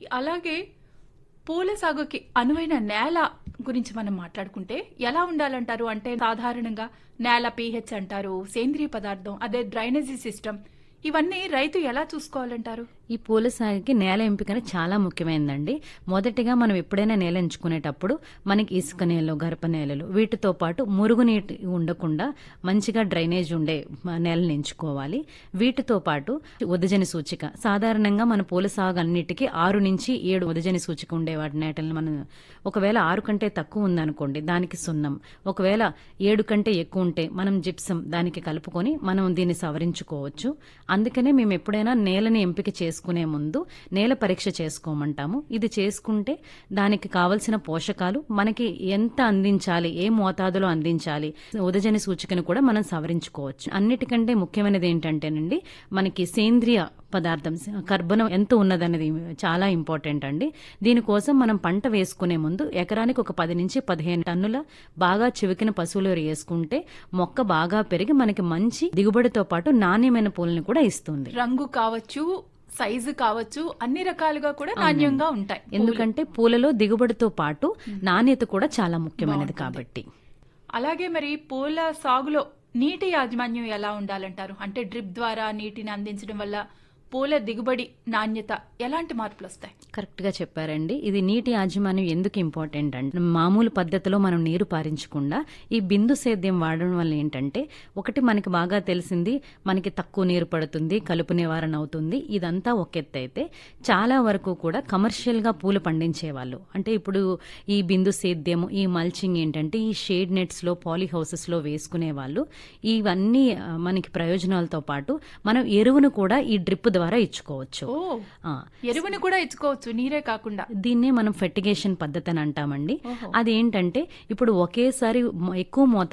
అలాగే పూల సాగుకి అనువైన నేల గురించి మనం మాట్లాడుకుంటే ఎలా ఉండాలంటారు అంటే సాధారణంగా నేల పీహెచ్ అంటారు సేంద్రియ పదార్థం అదే డ్రైనేజీ సిస్టమ్ ఇవన్నీ రైతు ఎలా చూసుకోవాలంటారు ఈ పూల సాగుకి నేల ఎంపిక చాలా ముఖ్యమైనదండి మొదటిగా మనం ఎప్పుడైనా నేల ఎంచుకునేటప్పుడు మనకి ఇసుక నేలలు గరప నేలలు వీటితో పాటు మురుగునీటి ఉండకుండా మంచిగా డ్రైనేజ్ ఉండే మ- నేలను ఎంచుకోవాలి వీటితో పాటు ఉదజని సూచిక సాధారణంగా మన పూల సాగు అన్నిటికీ ఆరు నుంచి ఏడు ఉదజని సూచిక ఉండే వాటి నేటలను మనం ఒకవేళ ఆరు కంటే తక్కువ ఉందనుకోండి దానికి సున్నం ఒకవేళ ఏడు కంటే ఎక్కువ ఉంటే మనం జిప్సం దానికి కలుపుకొని మనం దీన్ని సవరించుకోవచ్చు అందుకనే మేము ఎప్పుడైనా నేలని ఎంపిక చేసుకునే ముందు నేల పరీక్ష చేసుకోమంటాము ఇది చేసుకుంటే దానికి కావలసిన పోషకాలు మనకి ఎంత అందించాలి ఏ మోతాదులో అందించాలి ఉదజని సూచికను కూడా మనం సవరించుకోవచ్చు అన్నిటికంటే ముఖ్యమైనది ఏంటంటేనండి మనకి సేంద్రియ పదార్థం కర్బనం ఎంత ఉన్నదనేది చాలా ఇంపార్టెంట్ అండి దీనికోసం మనం పంట వేసుకునే ముందు ఎకరానికి ఒక పది నుంచి పదిహేను టన్నుల బాగా చివికిన పశువులు వేసుకుంటే మొక్క బాగా పెరిగి మనకి మంచి దిగుబడితో పాటు నాణ్యమైన పూలను కూడా ఇస్తుంది రంగు కావచ్చు సైజు కావచ్చు అన్ని రకాలుగా కూడా నాణ్యంగా ఉంటాయి ఎందుకంటే పూలలో దిగుబడితో పాటు నాణ్యత కూడా చాలా ముఖ్యమైనది కాబట్టి అలాగే మరి పూల సాగులో నీటి యాజమాన్యం ఎలా ఉండాలంటారు అంటే డ్రిప్ ద్వారా నీటిని అందించడం వల్ల పూల దిగుబడి నాణ్యత ఎలాంటి మార్పులు వస్తాయి కరెక్ట్ గా చెప్పారండి ఇది నీటి యాజమాన్యం ఎందుకు ఇంపార్టెంట్ అంటే మామూలు పద్ధతిలో మనం నీరు పారించకుండా ఈ బిందు సేద్యం వాడడం వల్ల ఏంటంటే ఒకటి మనకి బాగా తెలిసింది మనకి తక్కువ నీరు పడుతుంది కలుపు నివారణ అవుతుంది ఇదంతా ఒక ఎత్తు అయితే చాలా వరకు కూడా కమర్షియల్ గా పూలు పండించేవాళ్ళు అంటే ఇప్పుడు ఈ బిందు సేద్యం ఈ మల్చింగ్ ఏంటంటే ఈ షేడ్ నెట్స్ లో పాలీ హౌసెస్ లో వేసుకునే వాళ్ళు ఇవన్నీ ఆ, మనకి ప్రయోజనాలతో పాటు మనం ఎరువును కూడా ఈ డ్రిప్ ద్వారా ఇచ్చుకోవచ్చు ఓ ఆ, ఎరువుని కూడా ఇచ్చుకోవచ్చు నీరే కాకుండా దీన్నే మనం ఫెర్టిగేషన్ పద్ధతి అని అంటామండి ఓహో. అదేంటంటే ఇప్పుడు ఒకేసారి మ- ఎక్కువ మోతాదు